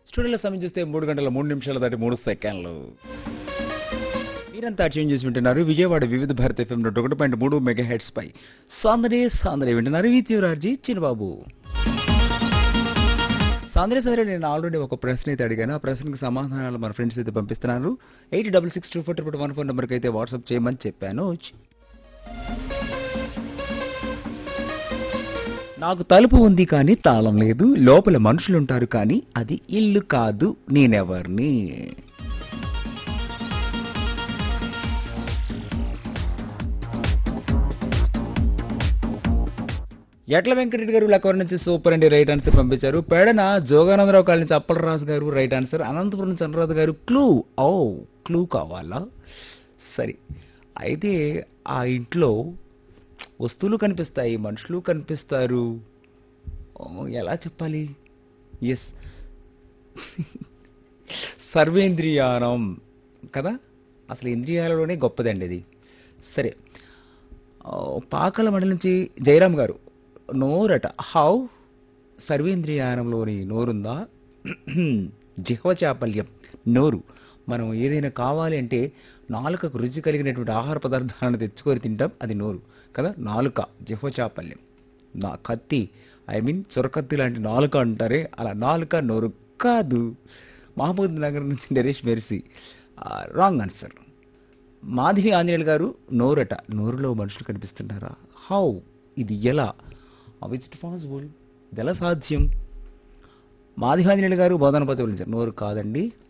స్టూడియోలో సమయం చూస్తే మూడు గంటల మూడు నిమిషాల దాటి మూడు సెకండ్లు మీరంతా ట్యూన్ చేసి వింటున్నారు విజయవాడ వివిధ భారత ఎఫ్ఎం నూట ఒకటి పాయింట్ మూడు మెగా హెడ్స్ పై సాందరే సాందరే వింటున్నారు విత్యురార్జీ చిన్నబాబు సాందరే సరే నేను ఆల్రెడీ ఒక ప్రశ్న అయితే అడిగాను ఆ ప్రశ్నకు సమాధానాలు మన ఫ్రెండ్స్ అయితే పంపిస్తున్నారు eight double six two four triple one four నెంబర్కి అయితే వాట్సాప్ చేయమని చెప్పాను నాకు తలుపు ఉంది కానీ తాళం లేదు లోపల మనుషులుంటారు కానీ అది ఇల్లు కాదు నేనెవర్ని ఎట్ల వెంకటరెడ్డి గారు లక్కవరం నుంచి సూపర్ అండి రైట్ ఆన్సర్ పంపించారు పేడన జోగానందరావు కాలనీ నుంచి అప్పలరాజు గారు రైట్ ఆన్సర్ అనంతపురం చంద్రరాజు గారు క్లూ ఓ క్లూ కావాలా సరే అయితే ఆ ఇంట్లో వస్తువులు కనిపిస్తాయి మనుషులు కనిపిస్తారు ఓ, ఎలా చెప్పాలి ఎస్ సర్వేంద్రియానం కదా అసలు ఇంద్రియాలలోనే గొప్పదండి ఇది సరే ఆ, పాకల మండలి నుంచి జయరామ్ గారు నోరట హౌ సర్వేంద్రియానంలోని నోరుందా జిహ్వ చాపల్యం నోరు మనం ఏదైనా కావాలి అంటే నాలుకకు రుచి కలిగినటువంటి ఆహార పదార్థాలను తెచ్చుకొని తింటాం అది నోరు కదా నాలుక జిహ్వ చాపల్యం నా కత్తి ఐ మీన్ చొరకత్తి లాంటి నాలుక అంటారే అలా నాలుక నోరు కాదు మహబూబ్ నగర్ నుంచి నరేష్ మెర్సీ రాంగ్ ఆన్సర్ మాధవి ఆంజనేయులు గారు నోరట నోరులో మనుషులు కనిపిస్తున్నారా హౌ ఇది ఎలా హౌ ఇట్ పాసిబుల్ ఇది ఎలా సాధ్యం మాధవి ఆంజనేయులు గారు బోధనపతి నోరు కాదండి